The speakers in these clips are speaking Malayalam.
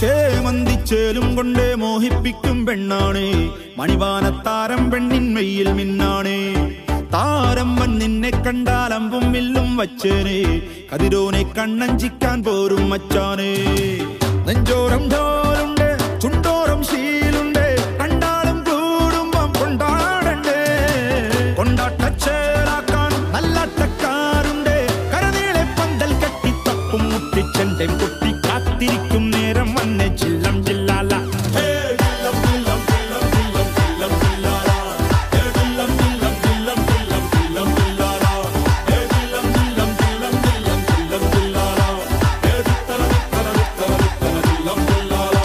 ചേമന്തിച്ചേലും കൊണ്ടേ മോഹിപ്പിക്കും പെണ്ണാണേ മണിവാനത്താരം പെണ്ണിൻ മെയ്യിൽ മിന്നാണേ താരമ്മൻ നിന്നെ കണ്ടാൽ അമ്പും വില്ലും വച്ചേനെ കതിരോനെ കണ്ണഞ്ചിക്കാൻ പോരും മച്ചാനേ നെഞ്ചോരം ഡോലുണ്ട് ചുണ്ടോരം ശീലുണ്ട് കണ്ടാലും കൂടുമ്പം കൊണ്ടാടണ്ടേ കൊണ്ടാട്ടച്ചേലാക്കാൻ നല്ലാട്ടക്കാരുണ്ട് കരനീളെ പന്തൽ കെട്ടി തപ്പും മുട്ടിച്ചെന്റെ കുട്ടി കാത്തിരിക്കും നേരം വന്നെ ചില്ലം ചില്ലാല ഹേ, ചില്ലം, ചില്ലം, ചില്ലം, ചില്ലം, ചില്ലം, ചില്ലാല. ഹേ, ചില്ലം, ചില്ലം, ചില്ലം, ചില്ലം, ചില്ലം, ചില്ലാല. ഹേ, ചില്ലം, ചില്ലം, ചില്ലം, ചില്ലം, ചില്ലം, ചില്ലാല. ഹേ, ചിത്തല, ചിത്തല, ചിത്തല, ചിത്തല, ചില്ലം, ചില്ലാല.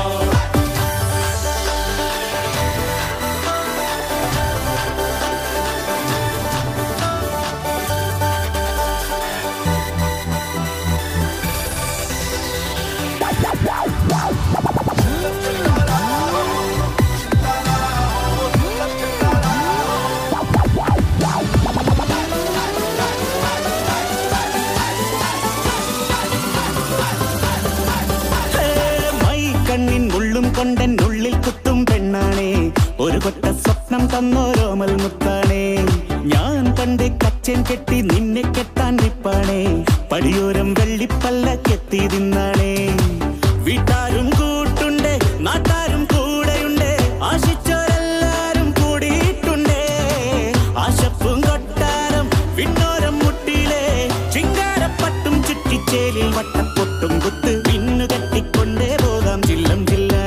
മൈ കണ്ണിൻ ഉള്ളും കൊണ്ടൻ ഉള്ളിൽ കുത്തും പെണ്ണാണേ ഒരു കൊട്ട സ്വപ്നം തന്നോരോമൽ മുത്താണേ ഞാൻ കണ്ട് കച്ചൻ കെട്ടി നിന്നെ കെട്ടാൻ നിപ്പാണേ പടിയോരം വെള്ളിപ്പല്ല കെത്തി തിന്നാണേ വീട്ടാരും കൂട്ടുണ്ട് നാട്ടാരും കൂടെയുണ്ട് ആശിച്ചോരെല്ലാരും കൂടിയിട്ടുണ്ടേ ആശപ്പും കൊട്ടാരം വിണ്ണോരം മുട്ടിയിലെ ചിങ്കാരപ്പട്ടും ചുറ്റിച്ചേലിൽ വട്ടപ്പൊട്ടും കുത്ത് പിന്നു കെട്ടിക്കൊണ്ടേ പോകാം ചില്ലം ചില്ലാന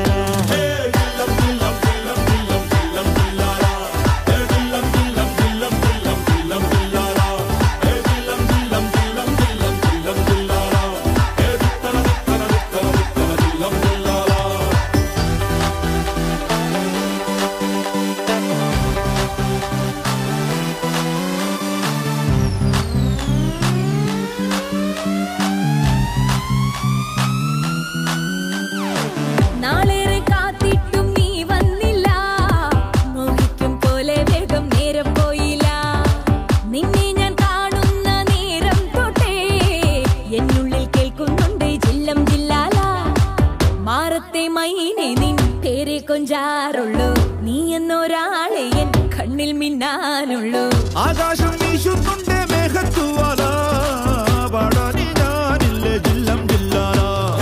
നാളേറെ കാത്തിട്ടും നീ വന്നില്ല മോഹിക്കും പോലെ വേഗം നേരം പോയില്ല നിന്നെ ഞാൻ കാണുന്ന നേരം തൊട്ടേ എന്നുള്ളിൽ കേൾക്കുന്നുണ്ട് ജില്ലം ജില്ലാല മാറത്തെ മൈനെ നിൻ പേരെ കൊഞ്ചാറുള്ളൂ നീ എന്നൊരാളെ എൻ കണ്ണിൽ മിന്നാനുള്ളൂ ആകാശം വീശുന്നുണ്ട് മേഘത്തുവാല പാടാനി ഞാനില്ല ജില്ലം ജില്ലാല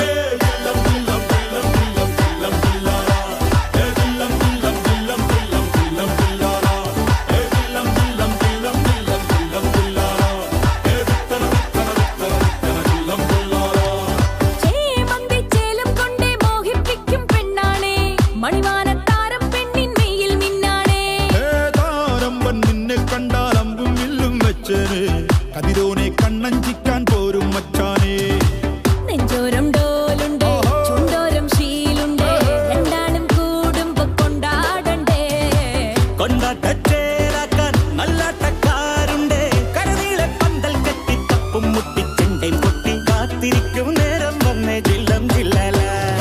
ചേമന്തിച്ചേലം കൊണ്ടേ മോഹിപ്പിക്കും പെണ്ണാണേ മണിവാനത്താരം പെണ്ണിൻ മെയ്യിൽ മിന്നാണേ ഏതാരമ്പൻ നിന്നെ കണ്ടാൽ അമ്പും വില്ലും വെച്ചേനെ കതിരോനെ കണ്ണഞ്ചിക്കാൻ പോരും മച്ചാനേ നെഞ്ചോരം ഡോലുണ്ട് ചുണ്ടോരം ശീലുണ്ട് രണ്ടാളും കൂടുമ്പോ കൊണ്ടാടണ്ടേ കൊണ്ടാട്ടച്ചേരാക്കാൻ നല്ലാട്ടക്കാരുണ്ട് കരനീളെ പന്തൽ കെട്ടി തപ്പും മുട്ടിച്ചെണ്ടയും പൊട്ടി കാത്തിരിക്കും നേരം വന്നേ ജില്ലം ജില്ലല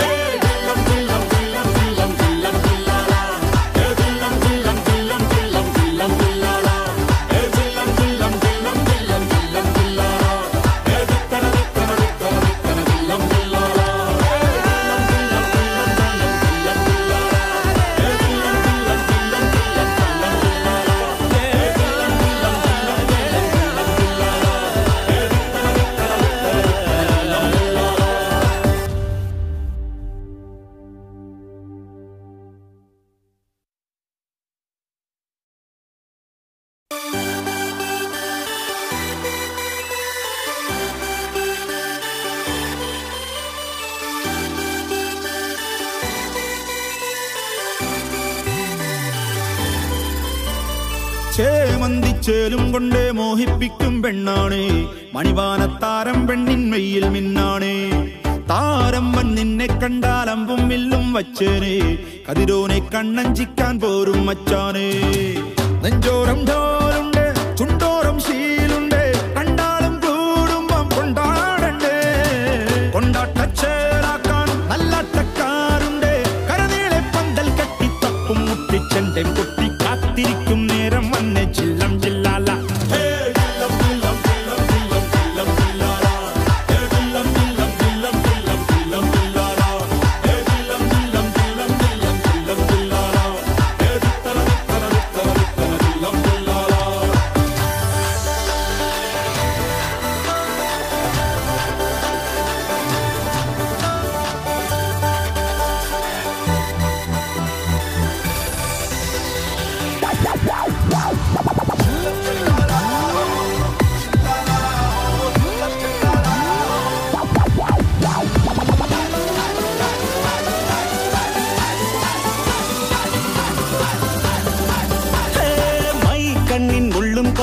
ചേമന്തിച്ചേലും കൊണ്ടേ മോഹിപ്പിക്കും പെണ്ണാണേ മണിവാനത്താരം പെണ്ണിൻ മെയ്യിൽ മിന്നാണേ താരമ്മൻ നിന്നെ കണ്ടാൽ അമ്പും വില്ലും വച്ചേനെ കതിരോനെ കണ്ണഞ്ചിക്കാൻ പോരും മച്ചാനേ നെഞ്ചോരം ഡോലുണ്ട് ചുണ്ടോരം ശീലുണ്ട് കണ്ടാലും കൂടുമ്പം കൊണ്ടാടണ്ടേ കൊണ്ടാട്ടച്ചേലാക്കാൻ നല്ലാട്ടക്കാരുണ്ട് കരനീളെ പന്തൽ കെട്ടി തപ്പും മുട്ടിച്ചെന്റെ കുട്ടി കാത്തിരിക്കും നേരം വന്നെ ചില്ലം ചില്ലാല ഹേ, ചില്ലം, ചില്ലം, ചില്ലം, ചില്ലം, ചില്ലം, ചില്ലാല. ഹേ, ചില്ലം, ചില്ലം, ചില്ലം, ചില്ലം, ചില്ലം, ചില്ലാല. ഹേ, ചില്ലം,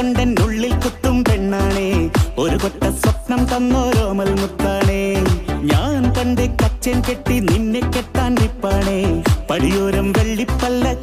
കൊണ്ടെന്നുള്ളിൽ കുത്തും പെണ്ണാണേ ഒരു കൊട്ട സ്വപ്നം തന്നോരോമൽ മുത്താണേ ഞാൻ പണ്ട് കച്ചൻ കെട്ടി നിന്നെ കെട്ടാൻ നിപ്പാണേ പടിയോരം വെള്ളിപ്പല്ല